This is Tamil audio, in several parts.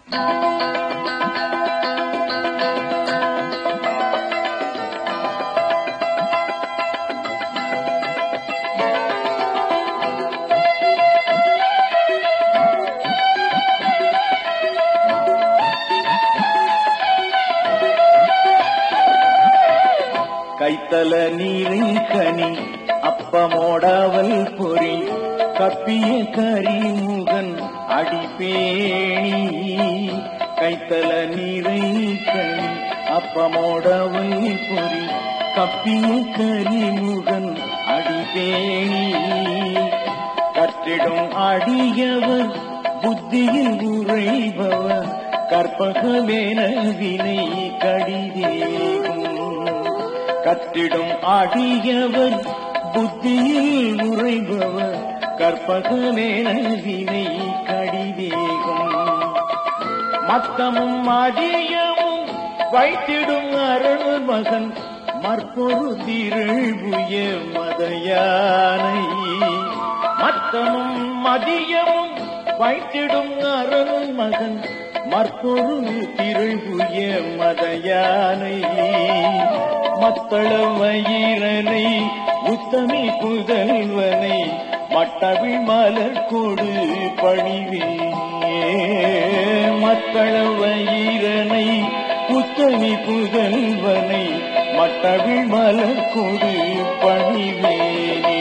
கைத்தல நீரில் கனி அப்பமோடாவல் பொறி கப்பிய கரிமுகன் அடிப்பேணி கைத்தல நீரை கனி அப்பமோடாவல் பொறி கப்பிய கரிமுகன் அடிப்பேணி கற்றிடும் அடியவர் புத்தியில் உரைபவர் கற்பகமேன வினை கடிதேகும் கற்றிடும் அடியவர் புத்தியில் உரைபவர் கற்பகமேன வினை கடிதேகும் மத்தமும் அதியமும் வைத்திடும் அருள் மகன் மற்பொரு திரள்புய மதயானை மத்தமும் மதியமும் வைத்திடும் அருள் மகன் மற்பொரு திரள்புய மதயானை மத்தள மயிரனை உத்தமி புதல்வனை மட்டவிழ் மலர் கொடு பணிவே மத்தள வயிரனை உத்தமி புதல்வனை மட்டவிழ் மலர் கொடு பணிவேனே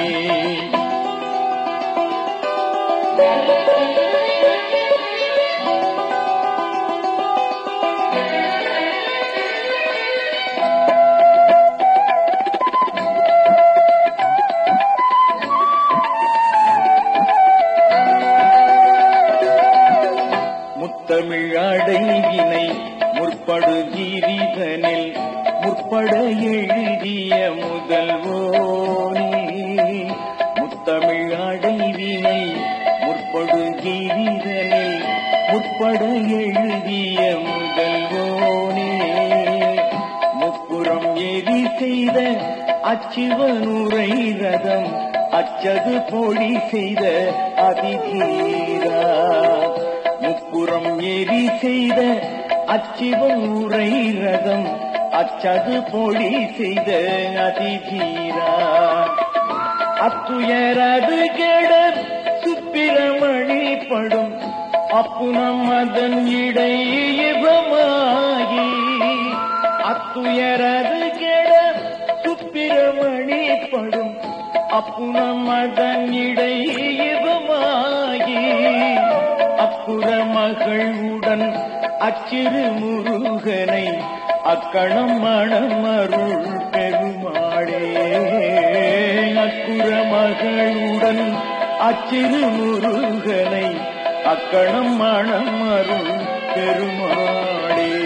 முத்தமிழ் அடைவினை முற்படு கீரிதனில் முற்பட எழுதிய முதல்வோனே முத்தமிழ் அடைவினை முற்படு கீரிதனில் முற்பட எழுதிய முதல்வோனே முப்புறம் எரி செய்த அச்சிவனுரை ரதம் அச்சது பொழி செய்த அதிதீரா முப்புறம் எரி செய்த அச்சிவன் உரை ரதம் அச்சது பொழி செய்த அதிதீரா அத்துயரது கெட சுப்பிரமணி படும் அப்புனம் அதன் இடையமாகி அத்துயரது கெட சுப்பிரமணி படும் அப்புனம் அதன் இடையமாகி அப்புற மகளுடன் அச்சிறு முருகனை அக்கணம் மணம் அருள் பெருமாளே அக்குற மகளுடன் அச்சிறு முருகனை அக்கணம் மணம் அருள் பெருமாளே